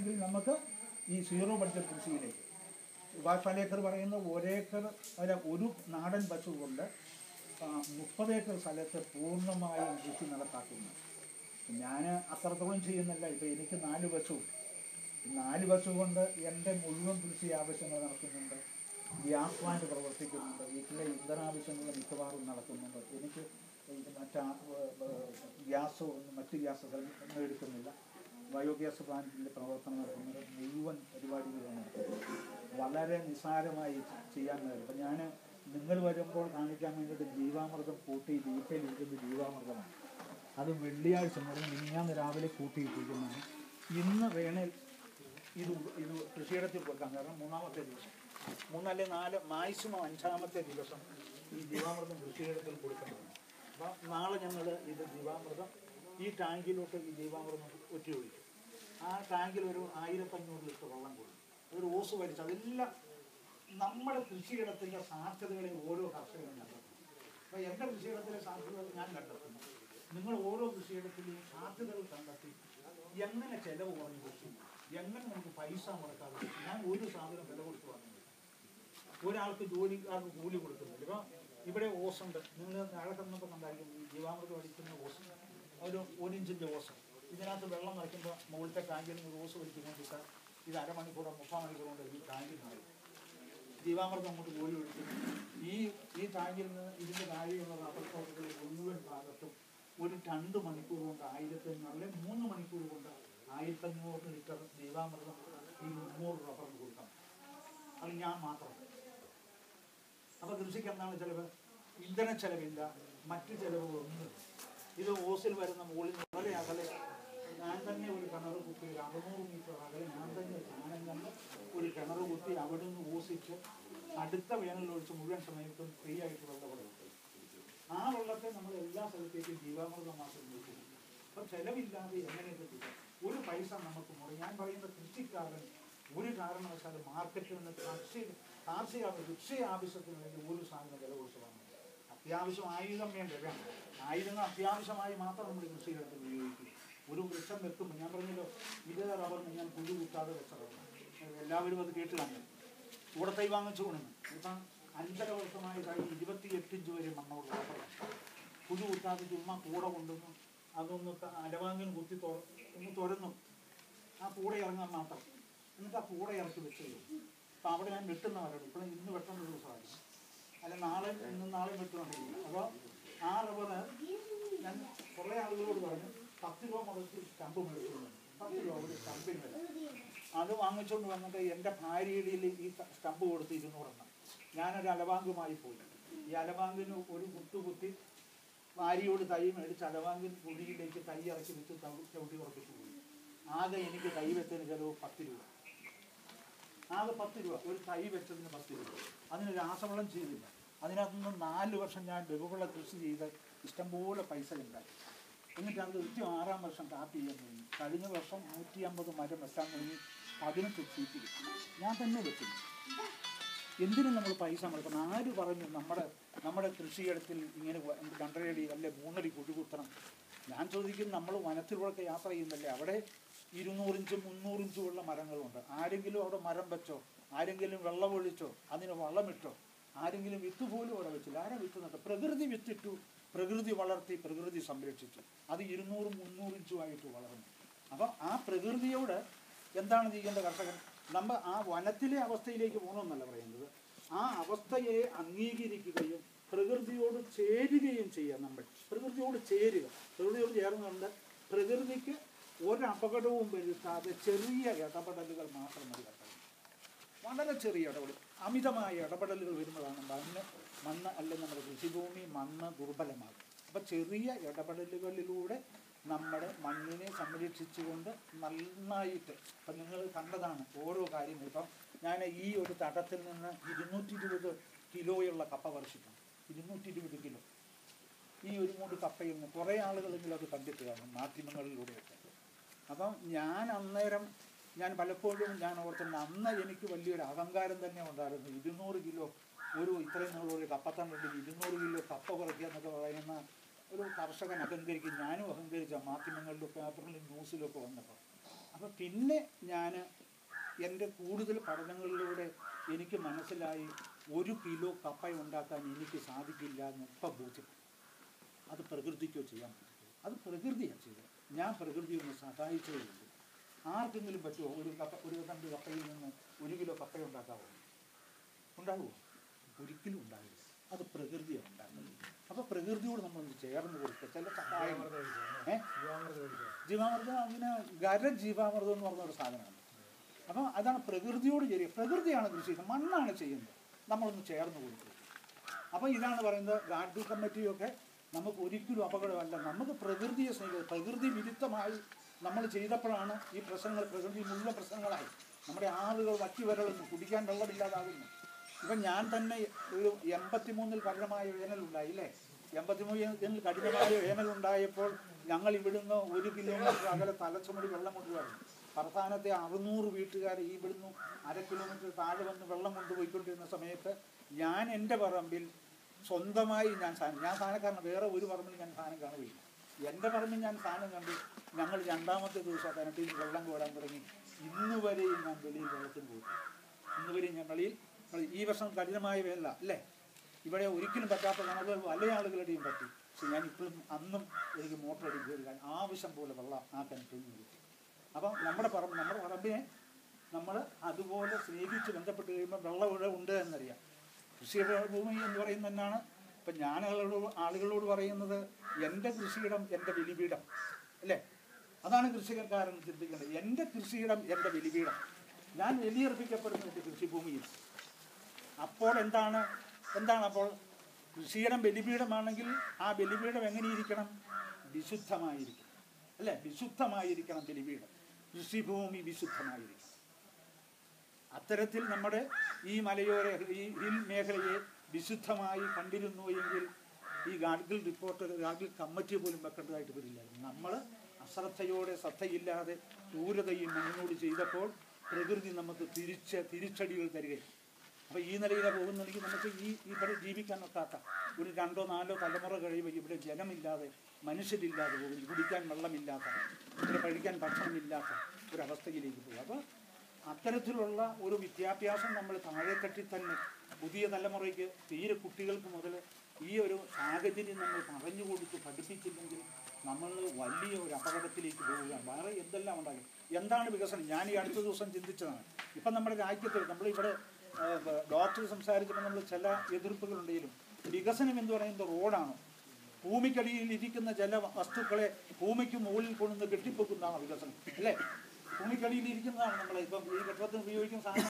അല്ലെങ്കിൽ നമുക്ക് ഈ സീറോ ബഡ്ജറ്റ് കൃഷിയിലേക്ക് ഫലേക്കർ പറയുന്ന ഒരേക്കർ അല്ല ഒരു നാടൻ പശു കൊണ്ട് ആ, മുപ്പത് ഏക്കർ സ്ഥലത്ത് പൂർണ്ണമായും കൃഷി നടത്താക്കുന്നു ഞാൻ അത്രത്തോളം ചെയ്യുന്നില്ല ഇപ്പം എനിക്ക് നാല് പശു നാല് പശു കൊണ്ട് എൻ്റെ മുഴുവൻ കൃഷി ആവശ്യങ്ങൾ നടക്കുന്നുണ്ട് ഗ്യാസ് പ്ലാന്റ് പ്രവർത്തിക്കുന്നുണ്ട് വീട്ടിലെ ഇന്ധനാവശ്യങ്ങൾ മിക്കവാറും നടക്കുന്നുണ്ട് എനിക്ക് ഈ മറ്റാ ഏർ, ഏർ, ഗ്യാസോ ഒന്നും മറ്റ് ഗ്യാസ് ഒന്നും എടുക്കുന്നില്ല ബയോഗ്യാസ് പ്ലാന്റിൻ്റെ പ്രവർത്തനം നടക്കുന്നത് മുഴുവൻ പരിപാടികളാണ് നടക്കുന്നത് വളരെ നിസ്സാരമായി ചെയ്യാൻ കഴിയും അപ്പം ഞാൻ നിങ്ങൾ വരുമ്പോൾ കാണിക്കാൻ വേണ്ടിയിട്ട് ജീവാമൃതം കൂട്ടി വീട്ടിലിരിക്കുന്ന ജീവാമൃതമാണ് അത് വെള്ളിയാഴ്ച മുതൽ മിനിഞ്ഞാന്ന് രാവിലെ കൂട്ടിയിട്ടിരിക്കുന്നതാണ് ഇന്ന് വേണേൽ ഇത് ഉപ- ഇത് കൃഷിയിടത്തിൽ കൊടുക്കാം കാരണം മൂന്നാമത്തെ ദിവസം മൂന്നല്ലെ നാല് മാക്സിമം അഞ്ചാമത്തെ ദിവസം ഈ ജീവാമൃതം കൃഷിയിടത്തിൽ കൊടുക്കേണ്ടതാണ് അപ്പം നാളെ ഞങ്ങൾ ഇത് ജീവാമൃതം ഈ ടാങ്കിലോട്ട് ഈ ജീവാമൃതം ഒറ്റി ഒഴിക്കും ആ ടാങ്കിൽ ഒരു ആയിരത്തഞ്ഞൂറ് ലിറ്റർ വെള്ളം കൊടുക്കും ഒരു ഓസ് വലിച്ച് അതെല്ലാം നമ്മുടെ കൃഷിയിടത്തിൻ്റെ സാധ്യതകളെ ഓരോ കർഷകരും കണ്ടെത്തും അപ്പോൾ എൻ്റെ കൃഷിയിടത്തിലെ സാധ്യതകൾ ഞാൻ കണ്ടെത്തുന്നു നിങ്ങൾ ഓരോ കൃഷിയിടത്തിലെയും സാധ്യതകൾ കണ്ടെത്തി എങ്ങനെ ചെലവ് കുറഞ്ഞ് കൃഷി എങ്ങനെ നമുക്ക് പൈസ മുടക്കാതെ കൃഷി? ഞാൻ ഒരു സാധനം വില കൊടുത്ത് വാങ്ങുന്നില്ല ഒരാൾക്ക് ജോലിക്കാർക്ക് കൂലി കൊടുക്കുന്നില്ല ഇപ്പം ഇവിടെ ഓസുണ്ട് നിങ്ങൾ താഴെ കിടന്നപ്പോൾ കണ്ടായിരിക്കും ഈ ജീവാമൃതം അടിക്കുന്ന ഓസ് ഒരു ഒരു ഇഞ്ചിൻ്റെ ഓസ് ഇതിനകത്ത് വെള്ളം നിറയ്ക്കുമ്പോൾ മുകളിലത്തെ ടാങ്കിൽ നിന്ന് ഓസ് വലിച്ചുകൊണ്ടിട്ടാൽ ഇത് അരമണിക്കൂറോ മുക്കാൽ മണിക്കൂർ കൊണ്ട് ഈ ടാങ്കിൽ നിറയും ജീവാമൃതം അങ്ങോട്ട് കോരി ഒഴിക്കുന്നു ഈ ഈ ടാങ്കിൽ നിന്ന് ഇതിൻ്റെ താഴെയുള്ള റബ്ബർ തോട്ടത്തിലെ മുഴുവൻ ഭാഗത്തും ഒരു രണ്ട് മണിക്കൂർ കൊണ്ട് ആയിരത്തി അല്ലെങ്കിൽ മൂന്ന് മണിക്കൂർ കൊണ്ട് ആയിരത്തഞ്ഞൂറ് ലിറ്റർ ജീവാമൃതം ഈ മുന്നൂറ് റബ്ബറിന് കൊടുക്കാം അത് ഞാൻ മാത്രം അപ്പോൾ കൃഷിക്ക് എന്താണ് ചിലവ് ഇന്ധന ചെലവില്ല മറ്റു ചെലവുകളൊന്നും ഇത് ഓസിൽ വരുന്ന മുകളിൽ വളരെ അകലെ ഞാൻ തന്നെ ഒരു കിണർ കുത്തി ഒരു അറുന്നൂറ് മീറ്റർ അകലെ ഞാൻ തന്നെ ചാനം കണ്ട് ഒരു കിണർ കുത്തി അവിടെ നിന്ന് ഓസിച്ച് അടുത്ത വേനലൊഴിച്ച് മുഴുവൻ സമയത്തും ഫ്രീ ആയിട്ട് വെള്ളം കൊടുക്കും ആ വെള്ളത്തെ നമ്മൾ എല്ലാ സ്ഥലത്തേക്കും ജീവാമൃതമാക്കി നോക്കുന്നു അപ്പം ചെലവില്ലാതെ എങ്ങനെയൊക്കെ കിട്ടും ഒരു പൈസ നമുക്ക് മുറി ഞാൻ പറയുന്ന കൃഷിക്കാരൻ ഒരു കാരണവശാലും മാർക്കറ്റിൽ നിന്ന് കർഷി കാർഷിക കൃഷി ആവശ്യത്തിന് വേണ്ടി ഒരു സാധനം വില കൊടുത്ത് വാങ്ങുന്നത് അത്യാവശ്യം ആയുധം വേണ്ട വേണം ആയുധങ്ങൾ അത്യാവശ്യമായി മാത്രം നമ്മൾ കൃഷിയിടത്തിൽ ഉപയോഗിക്കും ഒരു വൃക്ഷം വെക്കുമ്പോൾ ഞാൻ പറഞ്ഞല്ലോ ഇത് റബ്ബറിന് ഞാൻ കുഴി കുത്താതെ വെച്ച റബ്ബർ എല്ലാവരും അത് കേട്ട് കാണും കൂടെ തൈ വാങ്ങിച്ചു കൊണ്ടുവന്നു ഇപ്പം അഞ്ചര വർഷമായി തൈ ഇരുപത്തിയെട്ട് ഇഞ്ച് വരെ മണ്ണോട് റബ്ബറാണ് കുഴി കുത്താതെ ചുമ്മാ കൂടെ കൊണ്ടുവന്നു അതൊന്ന് ത- അലവാങ്ങിന് കുത്തി തൊ ഒന്ന് തുരന്നു ആ കൂടെ ഇറങ്ങാൻ മാത്രം എന്നിട്ട് ആ കൂടെ ഇറക്കി വെച്ചു അപ്പം അവിടെ ഞാൻ വെട്ടുന്നവരോട് ഇപ്പോൾ ഇന്ന് വെട്ടേണ്ട ദിവസമായിരുന്നു അല്ല നാളെ ഇന്നും നാളെ വെട്ടുന്നുണ്ടെങ്കിൽ അപ്പോൾ ആ റബ്ബർ ഞാൻ കുറേ ആളുകളോട് പറഞ്ഞു പത്ത് രൂപ മുതൽ സ്റ്റമ്പ് മേടിച്ചിട്ടുണ്ട് പത്ത് രൂപ ഒരു സ്റ്റമ്പിന് വില അത് വാങ്ങിച്ചുകൊണ്ട് വന്നിട്ട് എൻ്റെ ഭാര്യയുടെ ഈ സ്റ്റമ്പ് കൊടുത്ത് ഇരുന്നൂറെണ്ണം ഞാനൊരു അലവാങ്കുമായി പോയി ഈ അലവാങ്കിന് ഒരു കുത്തു കുത്തി ഭാര്യയോട് തൈ മേടിച്ച് അലവാങ്കിൻ കുഴിയിലേക്ക് തൈ ഇറക്കി വെച്ച് ചവി- ചവിട്ടി ഉറപ്പിച്ചു പോയി ആകെ എനിക്ക് തൈ വെച്ചതിന് ചിലവ് പത്ത് രൂപ ആകെ പത്ത് രൂപ ഒരു തൈ വെച്ചതിന് പത്ത് രൂപ അതിന് രാസവളം ചെയ്തില്ല അതിനകത്തുനിന്ന് നാല് വർഷം ഞാൻ ബഹുവിള കൃഷി ചെയ്ത് ഇഷ്ടംപോലെ പൈസ ഉണ്ടായി എന്നിട്ട് അത് കൃത്യം ആറാം വർഷം കാപ്പി ചെയ്യാൻ തുടങ്ങി കഴിഞ്ഞ വർഷം നൂറ്റി അമ്പത് മരം വെക്കാൻ തുടങ്ങി പതിനെട്ട് സീറ്റ് കിട്ടി ഞാൻ തന്നെ വെക്കുന്നു എന്തിനും നമ്മൾ പൈസ മുടക്കണം ആര് പറഞ്ഞു നമ്മുടെ നമ്മുടെ കൃഷിയിടത്തിൽ ഇങ്ങനെ വ- രണ്ടരയടി അല്ലെ മൂന്നടി കുഴി കുത്തണം ഞാൻ ചോദിക്കും നമ്മൾ വനത്തിലൂടെ യാത്ര ചെയ്യുന്നല്ലേ അവിടെ ഇരുന്നൂറിഞ്ചും മുന്നൂറിഞ്ചും ഉള്ള മരങ്ങളുണ്ട് ആരെങ്കിലും അവിടെ മരം വെച്ചോ ആരെങ്കിലും വെള്ളം ഒഴിച്ചോ അതിന് വളമിട്ടോ ആരെങ്കിലും വിത്ത് പോലും അവിടെ വെച്ചില്ല ആരാ വിത്ത് നട്ടു പ്രകൃതി വിത്തിട്ടു പ്രകൃതി വളർത്തി പ്രകൃതി സംരക്ഷിച്ചു അത് ഇരുന്നൂറും മുന്നൂറിഞ്ചുമായിട്ട് വളർന്നു അപ്പം ആ പ്രകൃതിയോട് എന്താണ് ചെയ്യേണ്ട കർഷകൻ നമ്മൾ ആ വനത്തിലെ അവസ്ഥയിലേക്ക് പോകണമെന്നല്ല പറയുന്നത് ആ അവസ്ഥയെ അംഗീകരിക്കുകയും പ്രകൃതിയോട് ചേരുകയും ചെയ്യുക നമ്മൾ പ്രകൃതിയോട് ചേരുക പ്രകൃതിയോട് ചേർന്നുകൊണ്ട് പ്രകൃതിക്ക് ഒരപകടവും വരുത്താതെ ചെറിയ ഇടപെടലുകൾ മാത്രം മതി കർഷകൻ വളരെ ചെറിയ ഇടപെടൽ അമിതമായ ഇടപെടലുകൾ വരുമ്പോഴാണ് മണ്ണ് മണ്ണ് അല്ലെങ്കിൽ നമ്മുടെ കൃഷിഭൂമി മണ്ണ് ദുർബലമാകും അപ്പം ചെറിയ ഇടപെടലുകളിലൂടെ നമ്മുടെ മണ്ണിനെ സംരക്ഷിച്ചുകൊണ്ട് നന്നായിട്ട് ഇപ്പം നിങ്ങൾ കണ്ടതാണ് ഓരോ കാര്യങ്ങൾ ഇപ്പം ഞാൻ ഈ ഒരു തടത്തിൽ നിന്ന് ഇരുന്നൂറ്റി ഇരുപത് കിലോയുള്ള കപ്പ വർഷിക്കും ഇരുന്നൂറ്റി ഇരുപത് കിലോ ഈ ഒരു മൂട് കപ്പയിൽ നിന്ന് കുറേ ആളുകളെങ്കിലും അത് കണ്ടിട്ട് കാണും മാധ്യമങ്ങളിലൂടെയൊക്കെ അപ്പം ഞാൻ അന്നേരം ഞാൻ പലപ്പോഴും ഞാൻ ഓർക്കുന്ന അന്ന് എനിക്ക് വലിയൊരു അഹങ്കാരം തന്നെ ഉണ്ടായിരുന്നു ഇരുന്നൂറ് കിലോ ഒരു ഇത്രയും നീളം ഒരു കപ്പത്തണ്ടുണ്ടെങ്കിൽ ഇരുന്നൂറ് കിലോ കപ്പ കുറയ്ക്കുക എന്നൊക്കെ പറയുന്ന ഒരു കർഷകൻ അഹങ്കരിക്കും ഞാനും അഹങ്കരിച്ച മാധ്യമങ്ങളിലും പേപ്പറിലും ന്യൂസിലൊക്കെ വന്നപ്പോൾ അപ്പം പിന്നെ ഞാൻ എൻ്റെ കൂടുതൽ പഠനങ്ങളിലൂടെ എനിക്ക് മനസ്സിലായി ഒരു കിലോ കപ്പ ഉണ്ടാക്കാൻ എനിക്ക് സാധിക്കില്ല എന്ന് ഇപ്പം ബോധ്യപ്പെട്ടു അത് പ്രകൃതിക്കോ ചെയ്യാൻ പറ്റുമോ അത് പ്രകൃതിയാണ് ചെയ്തത് ഞാൻ പ്രകൃതിയെ ഒന്ന് സഹായിച്ചതേ ഉള്ളൂ ആർക്കെങ്കിലും പറ്റുമോ ഒരു കപ്പ ഒരു തണ്ട് കപ്പയിൽ നിന്ന് ഒരു കിലോ കപ്പ ഉണ്ടാക്കാവോ ഉണ്ടാവുമോ ഒരിക്കലും ഉണ്ടാവില്ല അത് പ്രകൃതിയാണ് ഉണ്ടാക്കുന്നത് അപ്പോൾ പ്രകൃതിയോട് നമ്മളൊന്ന് ചേർന്ന് കൊടുക്കുക ചില സഹായങ്ങൾ ഏഹ് ജീവാമൃതം അങ്ങനെ ഗര ജീവാമൃതം എന്ന് പറഞ്ഞ ഒരു സാധനമാണ് അപ്പം അതാണ് പ്രകൃതിയോട് ചേരുക പ്രകൃതിയാണ് കൃഷി ചെയ്യുന്നത് മണ്ണാണ് ചെയ്യുന്നത് നമ്മളൊന്ന് ചേർന്ന് കൊടുക്കുക അപ്പോൾ ഇതാണ് പറയുന്നത് ഗാർഡൻ കമ്മിറ്റിയൊക്കെ നമുക്ക് ഒരിക്കലും അപകടമല്ല നമുക്ക് പ്രകൃതിയെ സ്നേഹിക്കുക പ്രകൃതി വിരുദ്ധമായി നമ്മൾ ചെയ്തപ്പോഴാണ് ഈ പ്രശ്നങ്ങൾ പ്രകൃതി മുഴുവൻ പ്രശ്നങ്ങളായി നമ്മുടെ ആളുകൾ വറ്റി വരളുന്നു കുടിക്കാൻ വെള്ളമില്ലാതാകുന്നു ഇപ്പം ഞാൻ തന്നെ ഒരു എൺപത്തി മൂന്നിൽ കഠിനമായ വേനലുണ്ടായി അല്ലേ എൺപത്തി മൂന്നിൽ കഠിനമായ വേനലുണ്ടായപ്പോൾ ഞങ്ങൾ ഇവിടുന്ന് ഒരു കിലോമീറ്റർ അകലെ തലച്ചുമടി വെള്ളം കൊണ്ടുവരുന്നു പ്രധാനത്തെ അറുന്നൂറ് വീട്ടുകാർ ഈ ഇവിടുന്ന് അര കിലോമീറ്റർ താഴെ വന്ന് വെള്ളം കൊണ്ടുപോയിക്കൊണ്ടിരുന്ന സമയത്ത് ഞാൻ എൻ്റെ പറമ്പിൽ സ്വന്തമായി ഞാൻ സാധനം ഞാൻ സാധനക്കാരൻ വേറെ ഒരു പറമ്പിൽ ഞാൻ സാധനം കാണുകയില്ല എൻ്റെ പറമ്പിൽ ഞാൻ സാധനം കണ്ടു ഞങ്ങൾ രണ്ടാമത്തെ ദിവസം കിണറ്റിൽ വെള്ളം കോരാൻ തുടങ്ങി ഇന്ന് വരെയും ഞാൻ വെളിയിൽ വെള്ളത്തിന് പോയി ഇന്ന് വരെയും ഞാൻ വെളിയിൽ വെളി- ഈ വർഷം കഠിനമായ വേനല അല്ലേ ഇവിടെ ഒരിക്കലും പറ്റാത്ത കിണറുകൾ പല ആളുകളുടെയും പറ്റി പക്ഷെ ഞാൻ ഇപ്പോഴും അന്നും എനിക്ക് മോട്ടർ അടിക്കുക ഒരു കാര്യം ആവശ്യം പോലെ വെള്ളം ആ കിണറ്റിൽ നിന്ന് കിട്ടി അപ്പം നമ്മുടെ പറമ്പ് നമ്മുടെ പറമ്പിനെ നമ്മൾ അതുപോലെ സ്നേഹിച്ച് ബന്ധപ്പെട്ട് കഴിയുമ്പോൾ വെള്ളം ഇവിടെ ഉണ്ട് എന്നറിയാം കൃഷി ഭൂമി എന്ന് പറയുന്നത് തന്നെയാണ് ഇപ്പം ഞാൻ ആളുകളോട് ആളുകളോട് പറയുന്നത് എൻ്റെ കൃഷിയിടം എൻ്റെ ബലിപീഠം അല്ലേ അതാണ് കൃഷിക്കാരൻ ചിന്തിക്കേണ്ടത് എൻ്റെ കൃഷിയിടം എൻ്റെ ബലിപീഠം ഞാൻ ബലിയർപ്പിക്കപ്പെടുന്ന എൻ്റെ കൃഷിഭൂമിയിൽ അപ്പോൾ എന്താണ് എന്താണ് അപ്പോൾ കൃഷിയിടം ബലിപീഠമാണെങ്കിൽ ആ ബലിപീഠം എങ്ങനെയിരിക്കണം വിശുദ്ധമായിരിക്കണം അല്ലേ വിശുദ്ധമായിരിക്കണം ബലിപീഠം കൃഷിഭൂമി വിശുദ്ധമായിരിക്കണം അത്തരത്തിൽ നമ്മുടെ ഈ മലയോര ഈ ഹിൽ മേഖലയെ വിശുദ്ധമായി കണ്ടിരുന്നു എങ്കിൽ ഈ ഗാഡ്ഗിൽ റിപ്പോർട്ട് ഗാഡ്ഗിൽ കമ്മിറ്റി പോലും വെക്കേണ്ടതായിട്ട് വരില്ലായിരുന്നു നമ്മൾ അശ്രദ്ധയോടെ ശ്രദ്ധയില്ലാതെ ക്രൂരതയും മണ്ണിനോട് ചെയ്തപ്പോൾ പ്രകൃതി നമുക്ക് തിരിച്ച തിരിച്ചടികൾ തരികയും അപ്പോൾ ഈ നിലയിലെ പോകുന്നുണ്ടെങ്കിൽ നമുക്ക് ഈ ഇവിടെ ജീവിക്കാൻ ഒക്കാത്ത ഒരു രണ്ടോ നാലോ തലമുറ കഴിയുമ്പോൾ ഇവിടെ ജനമില്ലാതെ മനുഷ്യരില്ലാതെ പോകും കുടിക്കാൻ വെള്ളമില്ലാത്ത ഇവിടെ കഴിക്കാൻ ഭക്ഷണമില്ലാത്ത ഒരവസ്ഥയിലേക്ക് പോകും അപ്പോൾ അത്തരത്തിലുള്ള ഒരു വിദ്യാഭ്യാസം നമ്മൾ താഴെത്തട്ടിൽ തന്നെ പുതിയ തലമുറയ്ക്ക് തീരെ കുട്ടികൾക്ക് മുതൽ ഈ ഒരു സാഹചര്യം നമ്മൾ പറഞ്ഞു കൊടുത്ത് പഠിപ്പിച്ചില്ലെങ്കിൽ നമ്മൾ വലിയ ഒരു അപകടത്തിലേക്ക് പോവുകയാണ് വേറെ എന്തെല്ലാം ഉണ്ടാകും എന്താണ് വികസനം ഞാൻ ഈ അടുത്ത ദിവസം ചിന്തിച്ചതാണ് ഇപ്പം നമ്മുടെ രാജ്യത്ത് നമ്മളിവിടെ ഡോക്ടർ സംസാരിച്ചപ്പോൾ നമ്മൾ ചില എതിർപ്പുകളുണ്ടെങ്കിലും വികസനം എന്ന് പറയുന്നത് റോഡാണോ ഭൂമിക്കടിയിൽ ഇരിക്കുന്ന ചില വസ്തുക്കളെ ഭൂമിക്ക് മുകളിൽ കൊണ്ടുവന്ന് കെട്ടിപ്പൊക്കുന്നതാണ് വികസനം അല്ലേ ഭൂമിക്കടിയിൽ ഇരിക്കുന്നതാണ് നമ്മൾ ഇപ്പം ഈ കെട്ടിടത്തിന് ഉപയോഗിക്കുന്ന സാധനം